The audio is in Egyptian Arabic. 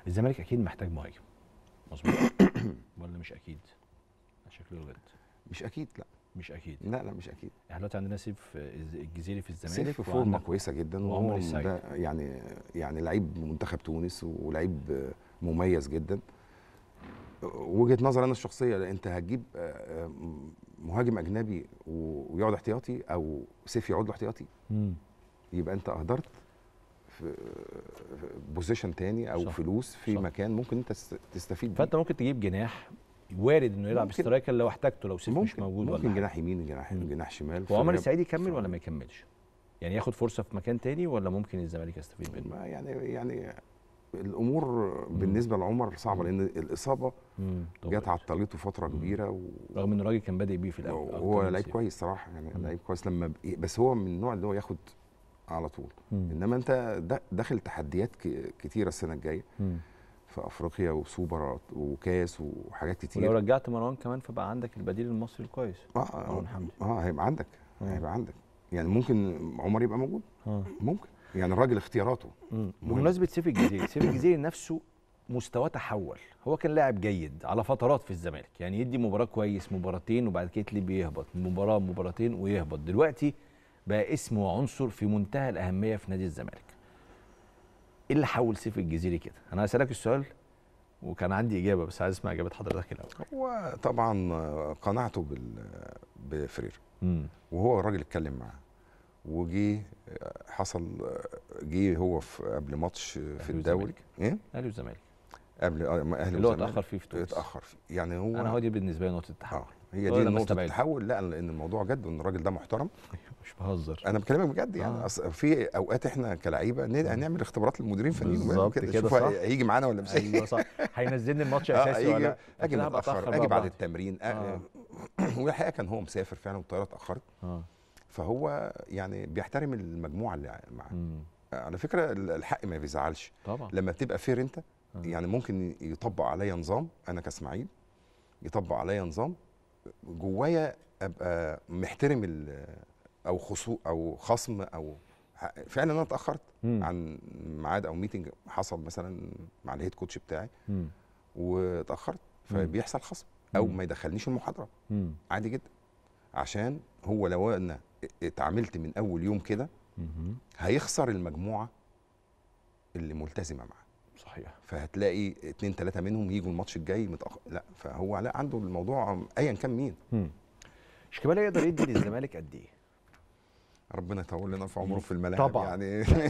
الزمالك اكيد محتاج مهاجم مظبوط ولا مش اكيد شكله غلط مش اكيد لا مش اكيد لا لا مش اكيد احنا دلوقتي عندنا سيف الجزيري في الزمالك سيف في فورمه وعندك كويسه جدا وعمر وهو السعيد. ده يعني يعني لعيب منتخب تونس ولعيب مميز جدا وجهه نظر انا الشخصيه لا، انت هتجيب آه، آه، مهاجم اجنبي و- ويقعد احتياطي او سيف يقعد له احتياطي مم. يبقى انت اهدرت في في بوزيشن تاني او صح. فلوس في صح. مكان ممكن انت تست- تستفيد بيه فانت ممكن تجيب جناح وارد انه يلعب ممكن. سترايكر لو احتاجته لو سيف مش ممكن موجود ولا ممكن حاجة. جناح يمين جناح مم. جناح شمال وعمر فهي- السعيد يكمل ف- ولا ما يكملش يعني ياخد فرصه في مكان تاني ولا ممكن الزمالك يستفيد منه ما يعني يعني الامور بالنسبه لعمر صعبه لان الاصابه مم. طب جت عطلته فتره كبيره و... رغم ان الراجل كان بادئ بيه في الاول أكتر وهو من لعيب سيف. كويس صراحه يعني مم. لعيب كويس لما ب... بس هو من النوع اللي هو ياخد على طول مم. انما انت دا- داخل تحديات ك... كتيره السنه الجايه مم. في افريقيا وسوبر وكاس وحاجات ولو كتير رجعت مروان كمان فبقى عندك البديل المصري الكويس اه مروان حمدي اه هيبقى عندك آه. هيبقى عندك يعني ممكن عمر يبقى موجود اه ممكن يعني الراجل اختياراته مم. مهم. بمناسبه سيف الجزيري سيف الجزيري نفسه مستواه تحول هو كان لاعب جيد على فترات في الزمالك يعني يدي مباراه كويس مباراتين وبعد كده تلاقيه بيهبط مباراه مباراتين ويهبط دلوقتي بقى اسم وعنصر في منتهى الاهميه في نادي الزمالك ايه اللي حول سيف الجزيري كده انا هسالك السؤال وكان عندي اجابه بس عايز اسمع اجابه حضرتك الاول هو طبعا قناعته بال... بفرير امم وهو الراجل اتكلم معاه وجي حصل جه هو في قبل ماتش في الدوري والزمالك. ايه اهلي والزمالك قبل اه ما اهلي اللي هو والزمالك اتاخر فيه في تونس اتاخر فيه يعني هو انا هو دي بالنسبه لي نقطه التحول اه هي هو دي ده نقطه مستبعد. التحول لا لان الموضوع جد وان الراجل ده محترم مش بهزر انا بكلمك بجد يعني آه. أصل في اوقات احنا كلعيبه ن- نعمل اختبارات للمديرين الفنيين بالظبط كده، شوف صح. هيجي معانا ولا مش هيجي ايوه صح هينزلني الماتش آه، اساسي ولا يجي لا اجي فكده هبقى متاخر أتأخر اجي بقى بعد براحتي. التمرين آه. آه. والحقيقه كان هو مسافر فعلا والطياره اتاخرت اه فهو يعني بيحترم المجموعه اللي معاه مم. على فكره الحق ما بيزعلش طبعا لما بتبقى فير انت آه. يعني ممكن يطبق عليا نظام انا كاسماعيل يطبق عليا نظام جوايا ابقى محترم ال- او خصو او خصم او ح- فعلا انا اتاخرت مم. عن ميعاد او ميتنج حصل مثلا مع الهيد كوتش بتاعي مم. واتاخرت مم. فبيحصل خصم او مم. ما يدخلنيش المحاضره مم. عادي جدا عشان هو لو انا اتعاملت من اول يوم كده مم. هيخسر المجموعه اللي ملتزمه معاه صحيح فهتلاقي اتنين تلاته منهم يجوا الماتش الجاي متاخر لا فهو لا عنده الموضوع ايا كان مين مم. شيكابالا يقدر يدي للزمالك قد ايه؟ ربنا يطول لنا في عمره في الملاعب طبعاً. يعني